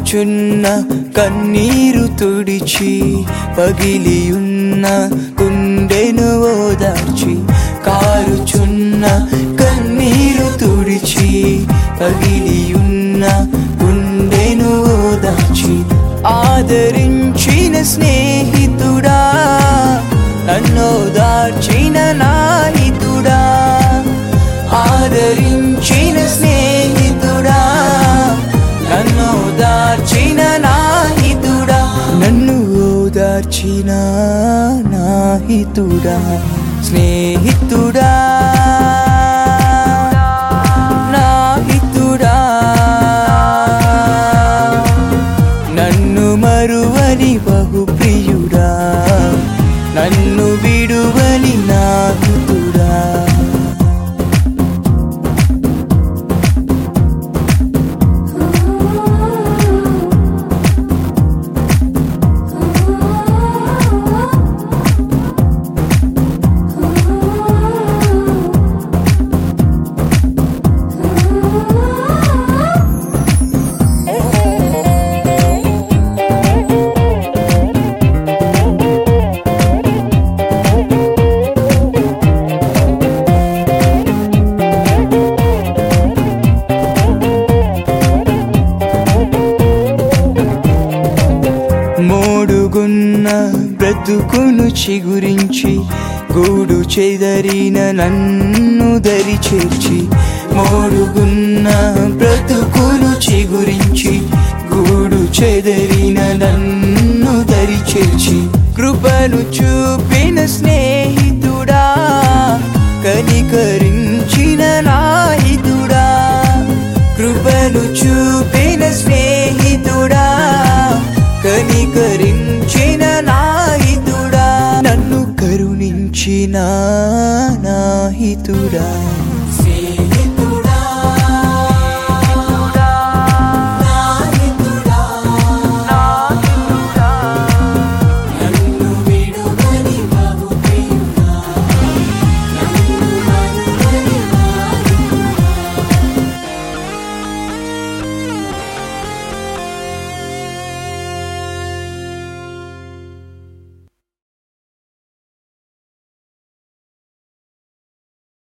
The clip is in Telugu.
కారుచున్న కన్నీరు తుడిచి పగిలియున్న గుండెను ఓదార్చి కారుచున్న కన్నీరు తుడిచి పగిలియున్న గుండెను ఓదార్చి ఆదరించిన స్నేహితుడా నన్నోదార్చిన నాహితుడా ఆదరించిన స్నేహితుడా నన్ను ఓదార్చిన నాహితుడా నన్ను ఓదార్చిన నాహితుడా స్నేహితుడా నాహితుడా నన్ను మరువని బహు ప్రియుడా నన్ను విడువని నాహితుడా మోడుగున్న బ్రతుకును చిగురించి గూడు చెదరిన నన్ను దరి చేర్చి మోడుగున్న బ్రతుకును చిగురించి గూడు చెదరిన నన్ను దరి చేర్చి కృపను చూపిన స్నేహితుడా కనికరించిన నాహితుడా కృపను చూపిన స్నేహితుడా కనికరించిన నాహితుడా నన్ను కరుణించిన నాహితుడా స్నేహితుడా